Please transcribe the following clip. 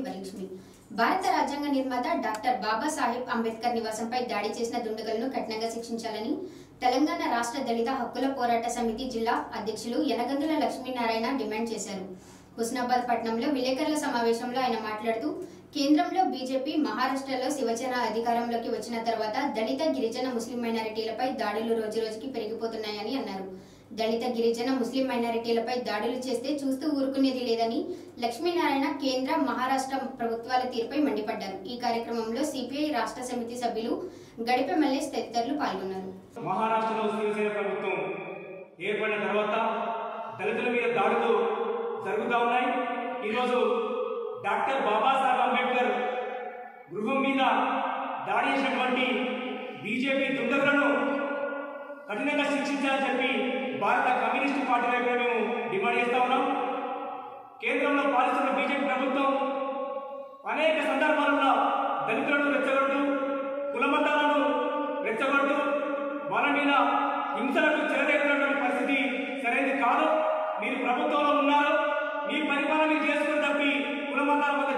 శివలక్ష్మి భారత రాజ్యాంగ నిర్మాత డాక్టర్ బాబాసాహెబ్ అంబేద్కర్ నివాసంపై దాడి చేసిన దుండగులను కఠినంగా శిక్షించాలని తెలంగాణ రాష్ట్ర దళిత హక్కుల పోరాట సమితి జిల్లా అధ్యక్షులు యనగందుల లక్ష్మీనారాయణ డిమాండ్ చేశారు హుస్నాబాద్ పట్టణంలో విలేకరుల సమావేశంలో ఆయన మాట్లాడుతూ కేంద్రంలో బీజేపీ మహారాష్ట్రలో శివసేన అధికారంలోకి వచ్చిన తర్వాత దళిత గిరిజన ముస్లిం మైనారిటీలపై దాడులు రోజురోజుకి పెరిగిపోతున్నాయని అన్నారు దళిత గిరిజన ముస్లిం మైనారిటీలపై దాడులు చేస్తే చూస్తూ ఊరుకునేది లేదని లక్ష్మీనారాయణ కేంద్ర మహారాష్ట్ర ప్రభుత్వాల తీరుపై మండిపడ్డారు ఈ కార్యక్రమంలో సిపిఐ రాష్ట్ర సమితి సభ్యులు గడిపె మల్లేష్ తదితరులు పాల్గొన్నారు మహారాష్ట్రలో శివసేన ప్రభుత్వం ఏర్పడిన తర్వాత దళితుల మీద దాడులు జరుగుతూ ఉన్నాయి ఈరోజు డాక్టర్ బాబాసాహెబ్ అంబేద్కర్ గృహం మీద దాడి చేసినటువంటి బీజేపీ దుండగులను కఠినంగా శిక్షించాలని చెప్పి భారత కమ్యూనిస్టు పార్టీ వైపు మేము డిమాండ్ చేస్తా ఉన్నాం కేంద్రంలో పాలిస్తున్న బీజేపీ ప్రభుత్వం అనేక సందర్భాలలో దళితులను రెచ్చగొడుతూ కులమతాలను రెచ్చగొడుతూ వాళ్ళ మీద హింసలకు చెలరేగినటువంటి పరిస్థితి సరైనది కాదు మీరు ప్రభుత్వంలో ఉన్నారు మీ పరిపాలన మీరు చేసుకుని తప్పి కులమతాల మధ్య